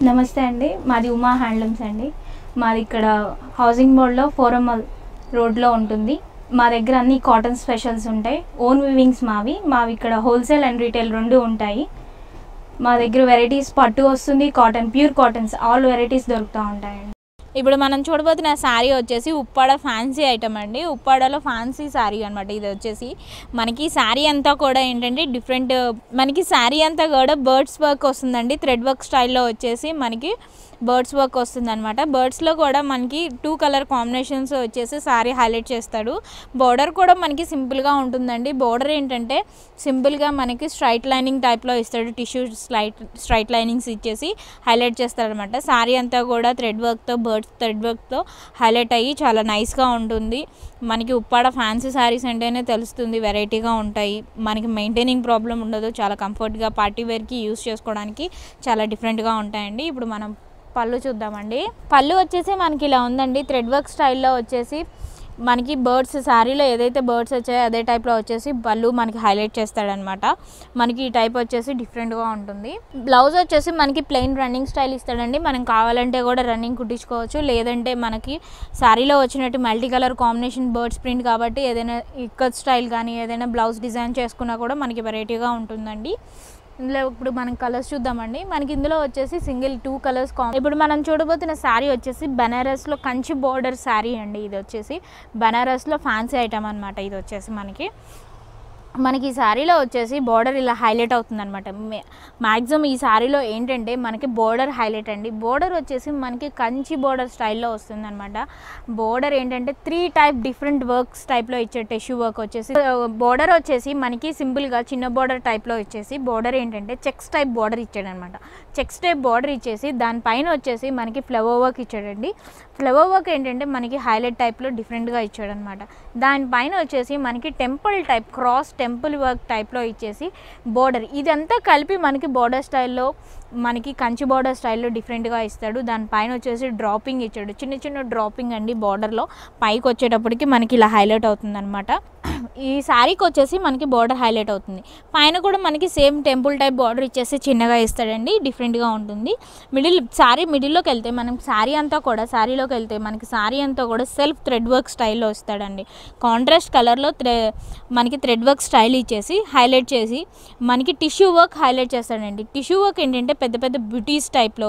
నమస్తే అండి మాది ఉమా హ్యాండ్లూమ్స్ అండి మాది ఇక్కడ హౌసింగ్ బోర్డ్లో ఫోరం రోడ్లో ఉంటుంది మా దగ్గర అన్ని కాటన్ స్పెషల్స్ ఉంటాయి ఓన్ వివింగ్స్ మావి మావి ఇక్కడ హోల్సేల్ అండ్ రీటైల్ రెండు ఉంటాయి మా దగ్గర వెరైటీస్ పట్టు వస్తుంది cotton pure cottons all varieties దొరుకుతూ ఉంటాయండి ఇప్పుడు మనం చూడబోతున్న శారీ వచ్చేసి ఉప్పాడ ఫ్యాన్సీ ఐటమ్ అండి ఉప్పాడలో ఫ్యాన్సీ శారీ అనమాట ఇది వచ్చేసి మనకి శారీ అంతా కూడా ఏంటంటే డిఫరెంట్ మనకి శారీ అంతా కూడా బర్డ్స్ వర్క్ వస్తుందండి థ్రెడ్ వర్క్ స్టైల్లో వచ్చేసి మనకి బర్డ్స్ వర్క్ వస్తుంది అనమాట బర్డ్స్లో కూడా మనకి టూ కలర్ కాంబినేషన్స్ వచ్చేసి శారీ హైలైట్ చేస్తాడు బోర్డర్ కూడా మనకి సింపుల్గా ఉంటుందండి బోర్డర్ ఏంటంటే సింపుల్గా మనకి స్ట్రైట్ లైనింగ్ టైప్లో ఇస్తాడు టిష్యూ స్లైట్ స్ట్రైట్ లైనింగ్స్ ఇచ్చేసి హైలైట్ చేస్తాడనమాట శారీ అంతా కూడా థ్రెడ్ వర్క్తో బర్డ్స్ థ్రెడ్ వర్క్తో హైలైట్ అయ్యి చాలా నైస్గా ఉంటుంది మనకి ఉప్పాడ ఫ్యాన్సీ శారీస్ అంటేనే తెలుస్తుంది వెరైటీగా ఉంటాయి మనకి మెయింటైనింగ్ ప్రాబ్లం ఉండదు చాలా కంఫర్ట్గా పార్టీ వేర్కి యూస్ చేసుకోవడానికి చాలా డిఫరెంట్గా ఉంటాయండి ఇప్పుడు మనం పళ్ళు చూద్దామండి పళ్ళు వచ్చేసి మనకి ఇలా ఉందండి థ్రెడ్ వర్క్ స్టైల్లో వచ్చేసి మనకి బర్డ్స్ శారీలో ఏదైతే బర్డ్స్ వచ్చాయో అదే టైప్లో వచ్చేసి పళ్ళు మనకి హైలైట్ చేస్తాడనమాట మనకి ఈ టైప్ వచ్చేసి డిఫరెంట్గా ఉంటుంది బ్లౌజ్ వచ్చేసి మనకి ప్లెయిన్ రన్నింగ్ స్టైల్ ఇస్తాడండి మనం కావాలంటే కూడా రన్నింగ్ కుట్టించుకోవచ్చు లేదంటే మనకి శారీలో వచ్చినట్టు multi colour combination birds print కాబట్టి ఏదైనా ఇక్కత్ స్టైల్ కానీ ఏదైనా బ్లౌజ్ డిజైన్ చేసుకున్నా కూడా మనకి వెరైటీగా ఉంటుందండి ఇందులో ఇప్పుడు మనం కలర్స్ చూద్దామండి మనకి ఇందులో వచ్చేసి సింగిల్ టూ కలర్స్ కాం ఇప్పుడు మనం చూడబోతున్న శారీ వచ్చేసి బనారస్లో కంచి బోర్డర్ శారీ అండి ఇది వచ్చేసి బనారస్లో ఫ్యాన్సీ ఐటమ్ అనమాట ఇది వచ్చేసి మనకి మనకి ఈ శారీలో వచ్చేసి బోర్డర్ ఇలా హైలైట్ అవుతుంది అనమాట మ్యాక్సిమం ఈ శారీలో ఏంటంటే మనకి బోర్డర్ హైలైట్ అండి బోర్డర్ వచ్చేసి మనకి కంచి బోర్డర్ స్టైల్లో వస్తుంది అనమాట బోర్డర్ ఏంటంటే త్రీ టైప్ డిఫరెంట్ వర్క్స్ టైప్లో ఇచ్చే టిష్యూ వర్క్ వచ్చేసి బోర్డర్ వచ్చేసి మనకి సింపుల్గా చిన్న బోర్డర్ టైప్లో ఇచ్చేసి బోర్డర్ ఏంటంటే చెక్స్ టైప్ బోర్డర్ ఇచ్చాడనమాట చెక్స్ టైప్ బోర్డర్ ఇచ్చేసి దానిపైన వచ్చేసి మనకి ఫ్లవర్ వర్క్ ఇచ్చాడండి ఫ్లవర్ వర్క్ ఏంటంటే మనకి హైలైట్ టైప్లో డిఫరెంట్గా ఇచ్చాడనమాట దానిపైన వచ్చేసి మనకి temple type cross temple work టైప్లో ఇచ్చేసి బోర్డర్ ఇదంతా కలిపి మనకి బోర్డర్ స్టైల్లో మనకి కంచి బోర్డర్ స్టైల్లో డిఫరెంట్గా ఇస్తాడు దానిపైన వచ్చేసి డ్రాపింగ్ ఇచ్చాడు చిన్న చిన్న డ్రాపింగ్ అండి బార్డర్లో పైకి వచ్చేటప్పటికి మనకి ఇలా హైలైట్ అవుతుంది అనమాట ఈ శారీకి వచ్చేసి మనకి బార్డర్ హైలైట్ అవుతుంది పైన కూడా మనకి సేమ్ టెంపుల్ టైప్ బార్డర్ ఇచ్చేసి చిన్నగా ఇస్తాడండి డిఫరెంట్గా ఉంటుంది మిడిల్ శారీ మిడిల్లోకి వెళ్తే మనం శారీ అంతా కూడా శారీలోకి వెళ్తే మనకి శారీ అంతా కూడా సెల్ఫ్ థ్రెడ్ వర్క్ స్టైల్లో వస్తాడండి కాంట్రాస్ట్ కలర్లో థ్రె మనకి థ్రెడ్ వర్క్ స్టైల్ ఇచ్చేసి హైలైట్ చేసి మనకి టిష్యూ వర్క్ హైలైట్ చేస్తాడండి టిష్యూ వర్క్ ఏంటంటే పెద్ద పెద్ద బూటీస్ టైప్లో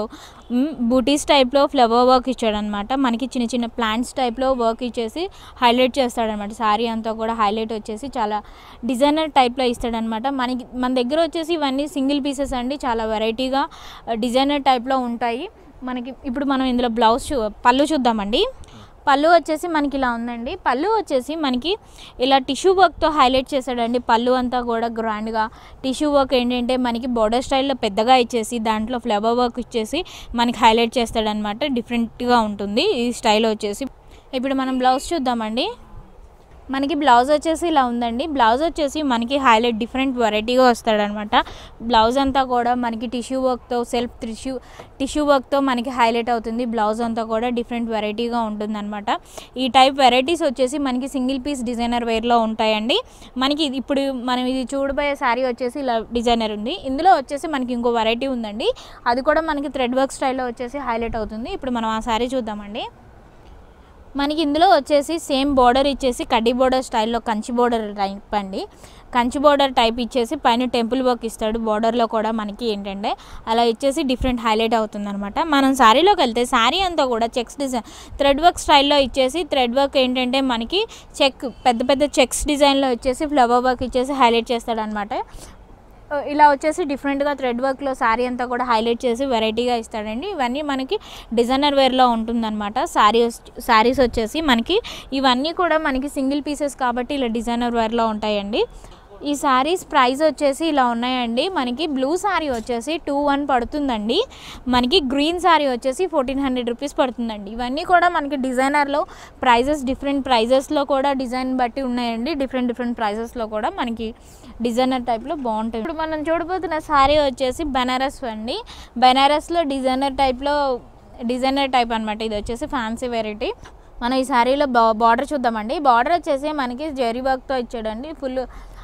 బూటీస్ టైప్లో ఫ్లవర్ వర్క్ ఇచ్చాడనమాట మనకి చిన్న చిన్న ప్లాంట్స్ టైప్లో వర్క్ ఇచ్చేసి హైలైట్ చేస్తాడనమాట శారీ అంతా కూడా హైలైట్ వచ్చేసి చాలా డిజైనర్ టైప్లో ఇస్తాడనమాట మనకి మన దగ్గర వచ్చేసి ఇవన్నీ సింగిల్ పీసెస్ అండి చాలా వెరైటీగా డిజైనర్ టైప్లో ఉంటాయి మనకి ఇప్పుడు మనం ఇందులో బ్లౌజ్ చూ పళ్ళు చూద్దామండి పళ్ళు వచ్చేసి మనకి ఇలా ఉందండి పళ్ళు వచ్చేసి మనకి ఇలా టిష్యూ వర్క్తో హైలైట్ చేశాడండి పళ్ళు అంతా కూడా గ్రాండ్గా టిష్యూ వర్క్ ఏంటంటే మనకి బోర్డర్ స్టైల్లో పెద్దగా ఇచ్చేసి దాంట్లో ఫ్లవర్ వర్క్ ఇచ్చేసి మనకి హైలైట్ చేస్తాడనమాట డిఫరెంట్గా ఉంటుంది ఈ స్టైల్ వచ్చేసి ఇప్పుడు మనం బ్లౌజ్ చూద్దామండి మనకి బ్లౌజ్ వచ్చేసి ఇలా ఉందండి బ్లౌజ్ వచ్చేసి మనకి హైలైట్ డిఫరెంట్ వెరైటీగా వస్తాడనమాట బ్లౌజ్ అంతా కూడా మనకి టిష్యూ వర్క్తో సెల్ఫ్ టిష్యూ టిష్యూ వర్క్తో మనకి హైలైట్ అవుతుంది బ్లౌజ్ అంతా కూడా డిఫరెంట్ వెరైటీగా ఉంటుందన్నమాట ఈ టైప్ వెరైటీస్ వచ్చేసి మనకి సింగిల్ పీస్ డిజైనర్ వేర్లో ఉంటాయండి మనకి ఇది- ఇప్పుడు మనం ఇది చూడబోయే శారీ వచ్చేసి ఇలా డిజైనర్ ఉంది ఇందులో వచ్చేసి మనకి ఇంకో వెరైటీ ఉందండి అది కూడా మనకి థ్రెడ్ వర్క్ స్టైల్లో వచ్చేసి హైలైట్ అవుతుంది ఇప్పుడు మనం ఆ శారీ చూద్దామండి మనకి ఇందులో వచ్చేసి సేమ్ బోర్డర్ ఇచ్చేసి కడ్డీ బోర్డర్ స్టైల్లో కంచి బోర్డర్ టైప్ అండి కంచి బోర్డర్ టైప్ ఇచ్చేసి పైన టెంపుల్ వర్క్ ఇస్తాడు బోర్డర్లో కూడా మనకి ఏంటంటే అలా ఇచ్చేసి డిఫరెంట్ హైలైట్ అవుతుంది అనమాట మనం శారీలోకి వెళ్తే శారీ అంతా కూడా చెక్స్ డిజైన్ థ్రెడ్ వర్క్ స్టైల్లో ఇచ్చేసి థ్రెడ్ వర్క్ ఏంటంటే మనకి చెక్ పెద్ద పెద్ద చెక్స్ డిజైన్లో ఇచ్చేసి ఫ్లవర్ వర్క్ ఇచ్చేసి హైలైట్ చేస్తాడనమాట ఇలా వచ్చేసి డిఫరెంట్గా థ్రెడ్ వర్క్లో శారీ అంతా కూడా హైలైట్ చేసి వెరైటీగా ఇస్తాడండి ఇవన్నీ మనకి డిజైనర్ వేర్లో ఉంటుందన్నమాట శారీ శారీస్ వచ్చేసి మనకి ఇవన్నీ కూడా మనకి సింగిల్ పీసెస్ కాబట్టి ఇలా డిజైనర్ వేర్లో ఉంటాయండి ఈ శారీస్ ప్రైస్ వచ్చేసి ఇలా ఉన్నాయండి మనకి బ్లూ శారీ వచ్చేసి టూ వన్ పడుతుందండి మనకి గ్రీన్ శారీ వచ్చేసి ఫోర్టీన్ హండ్రెడ్ రూపీస్ పడుతుందండి ఇవన్నీ కూడా మనకి డిజైనర్లో ప్రైజెస్ డిఫరెంట్ ప్రైజెస్లో కూడా డిజైన్ బట్టి ఉన్నాయండి డిఫరెంట్ డిఫరెంట్ ప్రైజెస్లో కూడా మనకి డిజైనర్ టైప్లో బాగుంటాయి ఇప్పుడు మనం చూడబోతున్న శారీ వచ్చేసి బెనారస్ అండి బెనారస్లో డిజైనర్ టైప్లో డిజైనర్ టైప్ అనమాట ఇది వచ్చేసి ఫ్యాన్సీ వెరైటీ మనం ఈ శారీలో బా బార్డర్ చూద్దామండి బార్డర్ వచ్చేసి మనకి జెరీ వర్క్తో ఇచ్చాడండి ఫుల్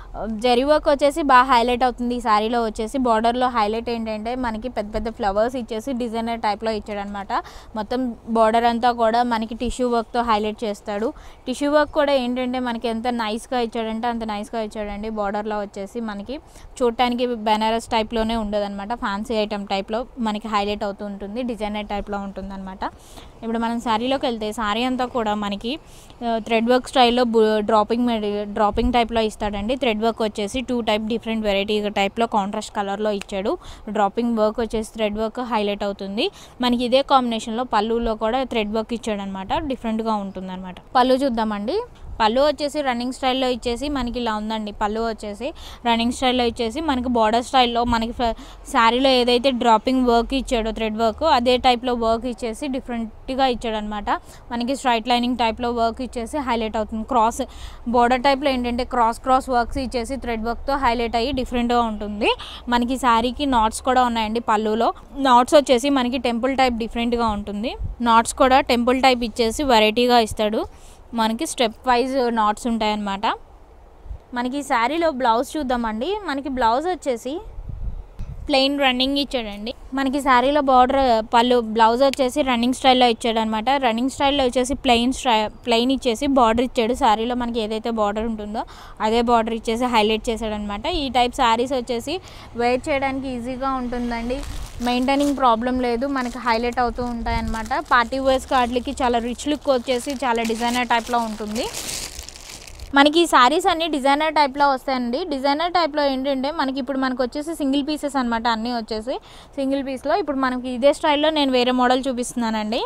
జరీ వర్క్ వచ్చేసి బాగా హైలైట్ అవుతుంది ఈ శారీలో వచ్చేసి బార్డర్లో హైలైట్ ఏంటంటే మనకి పెద్ద పెద్ద ఫ్లవర్స్ ఇచ్చేసి డిజైనర్ టైప్లో ఇచ్చాడనమాట మొత్తం బార్డర్ అంతా కూడా మనకి టిష్యూ వర్క్తో హైలైట్ చేస్తాడు టిష్యూ వర్క్ కూడా ఏంటంటే మనకి ఎంత నైస్గా ఇచ్చాడంటే అంత నైస్గా ఇచ్చాడండి బార్డర్లో వచ్చేసి మనకి చూడటానికి బెనారస్ టైప్లోనే ఉండదన్నమాట ఫ్యాన్సీ ఐటమ్ టైప్లో మనకి హైలైట్ అవుతూ ఉంటుంది డిజైనర్ టైప్లో ఉంటుందన్నమాట ఇప్పుడు మనం శారీలోకి వెళ్తే శారీ అంతా కూడా మనకి థ్రెడ్ వర్క్ స్టైల్లో డ్రాపింగ్ డ్రాపింగ్ టైప్లో ఇస్తాడండి థ్రెడ్ వర్క్ వచ్చేసి టూ టైప్ డిఫరెంట్ వెరైటీ టైప్లో కాంట్రాస్ట్ కలర్లో ఇచ్చాడు డ్రాపింగ్ వర్క్ వచ్చేసి థ్రెడ్ వర్క్ హైలైట్ అవుతుంది మనకి ఇదే కాంబినేషన్లో పళ్ళులో కూడా థ్రెడ్ వర్క్ ఇచ్చాడనమాట డిఫరెంట్గా ఉంటుంది అనమాట పళ్ళు చూద్దామండి పళ్ళు వచ్చేసి రన్నింగ్ స్టైల్లో ఇచ్చేసి మనకి ఇలా ఉందండి పళ్ళు వచ్చేసి రన్నింగ్ స్టైల్లో ఇచ్చేసి మనకి బార్డర్ స్టైల్లో మనకి శారీలో ఏదైతే డ్రాపింగ్ వర్క్ ఇచ్చాడో థ్రెడ్ వర్క్ అదే టైప్లో వర్క్ ఇచ్చేసి డిఫరెంట్గా ఇచ్చాడనమాట మనకి స్ట్రైట్ లైనింగ్ టైప్లో వర్క్ ఇచ్చేసి హైలైట్ అవుతుంది క్రాస్ బార్డర్ టైప్లో ఏంటంటే క్రాస్ క్రాస్ వర్క్స్ ఇచ్చేసి థ్రెడ్ వర్క్తో హైలైట్ అయ్యి డిఫరెంట్గా ఉంటుంది మనకి శారీకి నాట్స్ కూడా ఉన్నాయండి పళ్ళులో నాట్స్ వచ్చేసి మనకి టెంపుల్ టైప్ డిఫరెంట్గా ఉంటుంది నాట్స్ కూడా టెంపుల్ టైప్ ఇచ్చేసి వెరైటీగా ఇస్తాడు మనకి స్టెప్ వైజ్ నాట్స్ ఉంటాయన్నమాట మనకి ఈ శారీలో బ్లౌజ్ చూద్దామండి మనకి బ్లౌజ్ వచ్చేసి ప్లెయిన్ రన్నింగ్ ఇచ్చాడండి మనకి శారీలో బార్డర్ పళ్ళు బ్లౌజ్ వచ్చేసి రన్నింగ్ స్టైల్లో ఇచ్చాడు అనమాట రన్నింగ్ స్టైల్లో వచ్చేసి ప్లెయిన్ స్టై ప్లెయిన్ ఇచ్చేసి బార్డర్ ఇచ్చాడు శారీలో మనకి ఏదైతే బార్డర్ ఉంటుందో అదే బార్డర్ ఇచ్చేసి హైలైట్ చేశాడు అనమాట ఈ టైప్ శారీస్ వచ్చేసి వేర్ చేయడానికి ఈజీగా ఉంటుందండి మెయింటైనింగ్ ప్రాబ్లం లేదు మనకి హైలైట్ అవుతూ ఉంటాయి అనమాట పార్టీ వేర్స్ వాటికి చాలా రిచ్ లుక్ వచ్చేసి చాలా డిజైనర్ టైప్లో ఉంటుంది మనకి ఈ శారీస్ అన్ని డిజైనర్ టైప్లో వస్తాయండి డిజైనర్ టైప్లో ఏంటంటే మనకి ఇప్పుడు మనకు వచ్చేసి సింగిల్ పీసెస్ అనమాట అన్నీ వచ్చేసి సింగిల్ పీస్లో ఇప్పుడు మనకి ఇదే స్టైల్లో నేను వేరే మోడల్ చూపిస్తున్నానండి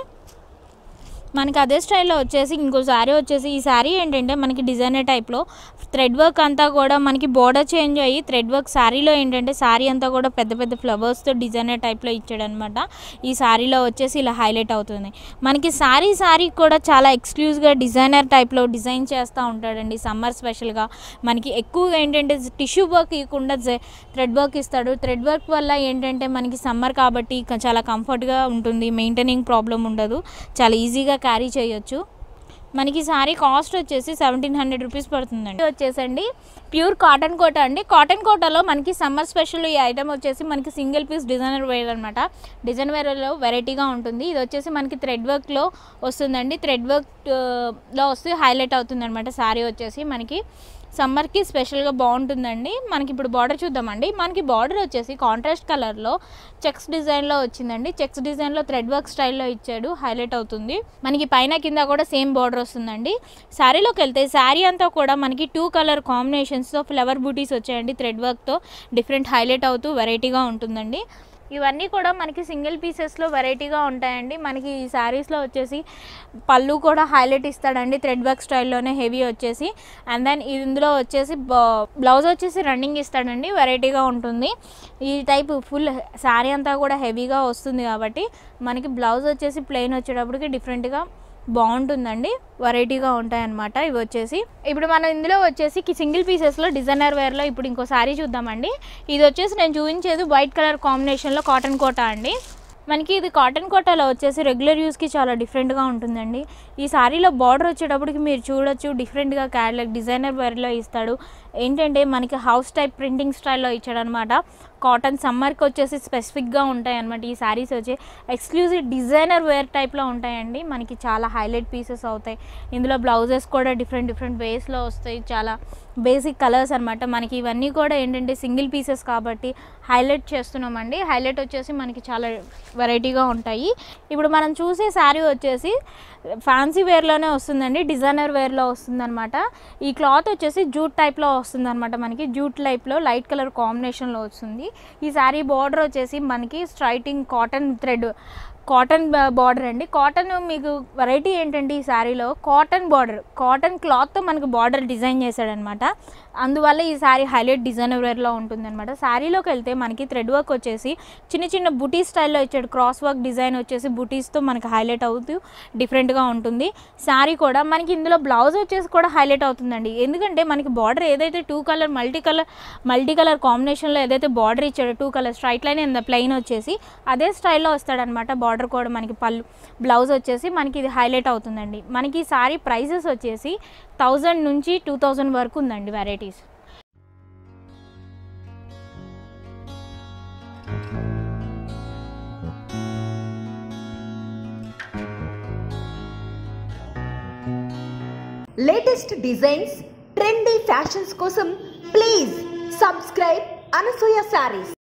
మనకి అదే స్టైల్లో వచ్చేసి ఇంకో శారీ వచ్చేసి ఈ శారీ ఏంటంటే మనకి డిజైనర్ టైప్లో థ్రెడ్ వర్క్ అంతా కూడా మనకి బోర్డర్ చేంజ్ అయ్యి థ్రెడ్ వర్క్ శారీలో ఏంటంటే శారీ అంతా కూడా పెద్ద పెద్ద ఫ్లవర్స్తో డిజైనర్ టైప్లో ఇచ్చాడనమాట ఈ శారీలో వచ్చేసి ఇలా హైలైట్ అవుతుంది మనకి శారీ శారీ కూడా చాలా ఎక్స్క్లూజ్గా డిజైనర్ టైప్లో డిజైన్ చేస్తూ ఉంటాడండి సమ్మర్ స్పెషల్గా మనకి ఎక్కువగా ఏంటంటే టిష్యూ వర్క్ ఇవ్వకుండా థ్రెడ్ వర్క్ ఇస్తాడు థ్రెడ్ వర్క్ వల్ల ఏంటంటే మనకి సమ్మర్ కాబట్టి క- చాలా కంఫర్ట్గా ఉంటుంది మెయింటైనింగ్ ప్రాబ్లం ఉండదు చాలా ఈజీగా క్యారీ చేయొచ్చు మనకి సారీ కాస్ట్ వచ్చేసి సెవెంటీన్ హండ్రెడ్ రూపీస్ పడుతుందండి ఇది వచ్చేసండి ప్యూర్ కాటన్ కోట అండి కాటన్ కోటలో మనకి సమ్మర్ స్పెషల్ ఈ ఐటమ్ వచ్చేసి మనకి సింగిల్ పీస్ డిజైనర్ వేర్ అనమాట డిజైన్ వేర్లో వెరైటీగా ఉంటుంది ఇది వచ్చేసి మనకి థ్రెడ్ వర్క్లో వస్తుందండి థ్రెడ్ వర్క్ లో వస్తే హైలైట్ అవుతుంది అనమాట శారీ వచ్చేసి మనకి సమ్మర్కి స్పెషల్గా బాగుంటుందండి మనకి ఇప్పుడు బార్డర్ చూద్దామండి మనకి బార్డర్ వచ్చేసి కాంట్రాస్ట్ కలర్లో చెక్స్ డిజైన్లో వచ్చిందండి చెక్స్ డిజైన్లో థ్రెడ్ వర్క్ స్టైల్లో ఇచ్చాడు హైలైట్ అవుతుంది మనకి పైన కింద కూడా సేమ్ బార్డర్ వస్తుందండి శారీలోకి వెళ్తే శారీ అంతా కూడా మనకి టూ కలర్ కాంబినేషన్స్తో ఫ్లవర్ బూటీస్ వచ్చాయండి థ్రెడ్ వర్క్తో డిఫరెంట్ హైలైట్ అవుతూ వెరైటీగా ఉంటుందండి ఇవన్నీ కూడా మనకి సింగిల్ పీసెస్లో వెరైటీగా ఉంటాయండి మనకి ఈ శారీస్లో వచ్చేసి పళ్ళు కూడా హైలైట్ ఇస్తాడండి థ్రెడ్ వర్క్ స్టైల్లోనే హెవీ వచ్చేసి అండ్ దెన్ ఇందులో వచ్చేసి బ్లౌజ్ వచ్చేసి రన్నింగ్ ఇస్తాడండి వెరైటీగా ఉంటుంది ఈ టైప్ ఫుల్ శారీ అంతా కూడా హెవీగా వస్తుంది కాబట్టి మనకి బ్లౌజ్ వచ్చేసి ప్లెయిన్ వచ్చేటప్పటికి డిఫరెంట్గా బాగుంటుందండి వెరైటీగా ఉంటాయన్నమాట ఇవి వచ్చేసి ఇప్పుడు మనం ఇందులో వచ్చేసి సింగిల్ పీసెస్లో డిజైనర్ వేర్లో ఇప్పుడు ఇంకో శారీ చూద్దామండి ఇది వచ్చేసి నేను చూపించేది వైట్ కలర్ కాంబినేషన్లో కాటన్ కోటా అండి మనకి ఇది కాటన్ కోటాలో వచ్చేసి రెగ్యులర్ యూస్కి చాలా డిఫరెంట్గా ఉంటుందండి ఈ శారీలో బార్డర్ వచ్చేటప్పటికి మీరు చూడొచ్చు డిఫరెంట్గా క్యాడ్లక్ డిజైనర్ వేర్లో ఇస్తాడు ఏంటంటే మనకి హౌస్ టైప్ ప్రింటింగ్ స్టైల్లో ఇచ్చాడనమాట కాటన్ సమ్మర్కి వచ్చేసి స్పెసిఫిక్గా ఉంటాయి అనమాట ఈ శారీస్ వచ్చి ఎక్స్క్లూజివ్ డిజైనర్ వేర్ టైప్లో ఉంటాయండి మనకి చాలా హైలైట్ పీసెస్ అవుతాయి ఇందులో బ్లౌజెస్ కూడా డిఫరెంట్ డిఫరెంట్ వేస్లో వస్తాయి చాలా బేసిక్ కలర్స్ అనమాట మనకి ఇవన్నీ కూడా ఏంటంటే సింగిల్ పీసెస్ కాబట్టి హైలైట్ చేస్తున్నామండి హైలైట్ వచ్చేసి మనకి చాలా వెరైటీగా ఉంటాయి ఇప్పుడు మనం చూసే శారీ వచ్చేసి ఫ్యాన్సీ వేర్లోనే వస్తుందండి డిజైనర్ వేర్లో వస్తుందన్నమాట ఈ క్లాత్ వచ్చేసి జూట్ టైప్లో వస్తుందన్నమాట మనకి జూట్ టైప్లో లైట్ కలర్ కాంబినేషన్లో వస్తుంది ఈ శారీ బార్డర్ వచ్చేసి మనకి స్ట్రైటింగ్ కాటన్ థ్రెడ్ కాటన్ బార్డర్ అండి కాటన్ మీకు వెరైటీ ఏంటంటే ఈ శారీలో కాటన్ బార్డర్ కాటన్ క్లాత్తో మనకు బార్డర్ డిజైన్ చేశాడనమాట అందువల్ల ఈ శారీ హైలైట్ డిజైనర్ వేర్లో ఉంటుందన్నమాట శారీలోకి వెళ్తే మనకి థ్రెడ్ వర్క్ వచ్చేసి చిన్న చిన్న బుటీ స్టైల్లో ఇచ్చాడు క్రాస్ వర్క్ డిజైన్ వచ్చేసి బుటీస్తో మనకి హైలైట్ అవుతూ డిఫరెంట్గా ఉంటుంది శారీ కూడా మనకి ఇందులో బ్లౌజ్ వచ్చేసి కూడా హైలైట్ అవుతుందండి ఎందుకంటే మనకి బార్డర్ ఏదైతే two colour multi colour multi colour కాంబినేషన్లో ఏదైతే బార్డర్ ఇచ్చాడో two colour straight line and plain వచ్చేసి అదే స్టైల్లో వస్తాడనమాట బార్డర్ కూడా మనకి పళ్ళు బ్లౌజ్ వచ్చేసి మనకి ఇది హైలైట్ అవుతుందండి మనకి ఈ సారీ ప్రైజెస్ వచ్చేసి థౌజండ్ నుంచి టూ థౌజండ్ వరకు ఉందండి varieties latest designs trendy fashions కోసం ప్లీజ్ సబ్స్క్రైబ్ అనసూయ శారీస్